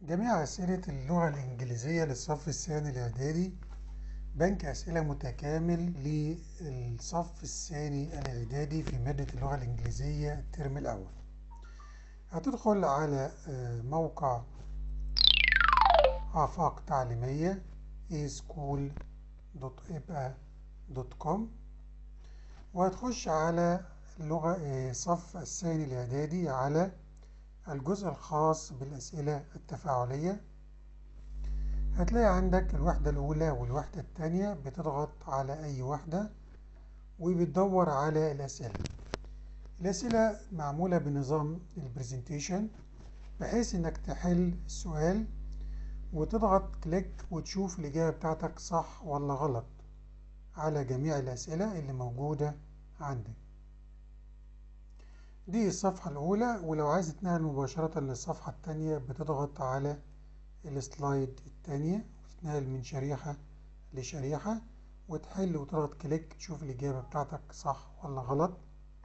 جميع أسئلة اللغة الإنجليزية للصف الثاني الإعدادي بنك أسئلة متكامل للصف الثاني الإعدادي في مادة اللغة الإنجليزية الترم الأول هتدخل على موقع آفاق تعليمية اسchool.iba.com وهتخش على اللغة الصف الثاني الإعدادي على الجزء الخاص بالأسئلة التفاعلية هتلاقي عندك الوحدة الأولى والوحدة الثانية بتضغط على أي وحدة وبتدور على الأسئلة الأسئلة معمولة بنظام البرزنتيشن بحيث إنك تحل السؤال وتضغط كليك وتشوف الإجابة بتاعتك صح ولا غلط على جميع الأسئلة اللي موجودة عندك دي الصفحة الأولى ولو عايز تنقل مباشرة للصفحة التانية بتضغط على السلايد التانية وتتنقل من شريحة لشريحة وتحل وتضغط كليك تشوف الإجابة بتاعتك صح ولا غلط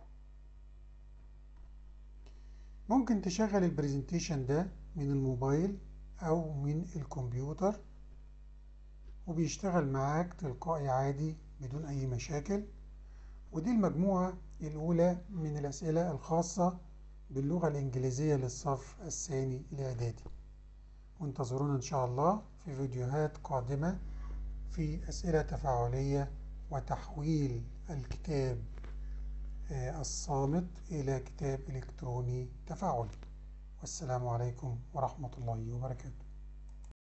ممكن تشغل البرزنتيشن ده من الموبايل أو من الكمبيوتر وبيشتغل معاك تلقائي عادي بدون أي مشاكل ودي المجموعة الأولى من الأسئلة الخاصة باللغة الإنجليزية للصف الثاني الإعدادي وانتظرونا إن شاء الله في فيديوهات قادمة في أسئلة تفاعلية وتحويل الكتاب الصامت إلى كتاب إلكتروني تفاعلي والسلام عليكم ورحمة الله وبركاته